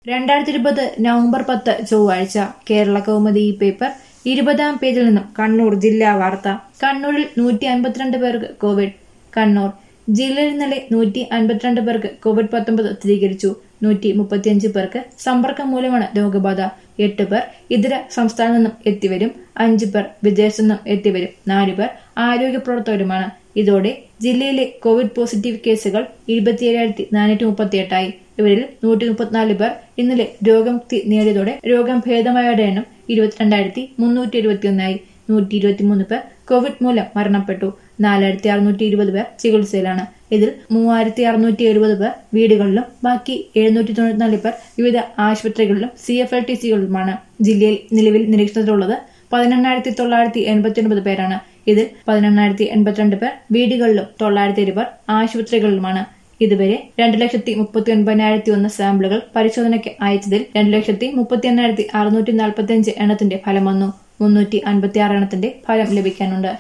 രണ്ടായിരത്തി ഇരുപത് നവംബർ പത്ത് ചൊവ്വാഴ്ച കേരള കൗമുദി ഈ പേപ്പർ ഇരുപതാം പേജിൽ നിന്നും കണ്ണൂർ ജില്ലാ വാർത്ത കണ്ണൂരിൽ നൂറ്റി അൻപത്തിരണ്ട് പേർക്ക് കോവിഡ് കണ്ണൂർ ജില്ലയിൽ ഇന്നലെ നൂറ്റി അൻപത്തിരണ്ട് പേർക്ക് കോവിഡ് പത്തൊമ്പത് സ്ഥിരീകരിച്ചു നൂറ്റി മുപ്പത്തിയഞ്ച് പേർക്ക് സമ്പർക്കം മൂലമാണ് രോഗബാധ എട്ട് പേർ ഇതര സംസ്ഥാനത്ത് നിന്നും എത്തിവരും അഞ്ച് പേർ വിദേശത്തു നിന്നും എത്തിവരും നാല് പേർ ആരോഗ്യ പ്രവർത്തകരുമാണ് ഇതോടെ ജില്ലയിലെ കോവിഡ് പോസിറ്റീവ് കേസുകൾ ഇരുപത്തിയേഴായിരത്തി നാനൂറ്റി മുപ്പത്തിയെട്ടായി ഇവരിൽ നൂറ്റി മുപ്പത്തിനാല് പേർ ഇന്നലെ രോഗമുക്തി നേടിയതോടെ രോഗം ഭേദമായവരുടെ എണ്ണം ഇരുപത്തിരണ്ടായിരത്തി മുന്നൂറ്റി എഴുപത്തിയൊന്നായി നൂറ്റി ഇരുപത്തിമൂന്ന് പേർ കോവിഡ് മൂലം മരണപ്പെട്ടു നാലായിരത്തി അറുന്നൂറ്റി ഇരുപത് പേർ ചികിത്സയിലാണ് ഇതിൽ മൂവായിരത്തി അറുന്നൂറ്റി എഴുപത് പേർ വീടുകളിലും ബാക്കി എഴുന്നൂറ്റി തൊണ്ണൂറ്റിനാല് പേർ വിവിധ ആശുപത്രികളിലും സി എഫ് എൽ ടി സികളിലുമാണ് ജില്ലയിൽ നിലവിൽ നിരീക്ഷണത്തിലുള്ളത് പതിനെണ്ണായിരത്തി തൊള്ളായിരത്തി എൺപത്തി ഒൻപത് പേരാണ് ഇതിൽ പതിനെണ്ണായിരത്തി എൺപത്തിരണ്ട് പേർ വീടുകളിലും തൊള്ളായിരത്തി ഇരുപത് ആശുപത്രികളിലുമാണ് ഇതുവരെ രണ്ട് ലക്ഷത്തി മുപ്പത്തി ഒൻപതിനായിരത്തി ഒന്ന് സാമ്പിളുകൾ പരിശോധനയ്ക്ക് അയച്ചതിൽ രണ്ട് ലക്ഷത്തി മുപ്പത്തി എണ്ണായിരത്തി അറുന്നൂറ്റി നാൽപ്പത്തി അഞ്ച് എണ്ണത്തിന്റെ ഫലം വന്നു മുന്നൂറ്റി അൻപത്തി ആറ് എണ്ണത്തിന്റെ ഫലം ലഭിക്കാനുണ്ട്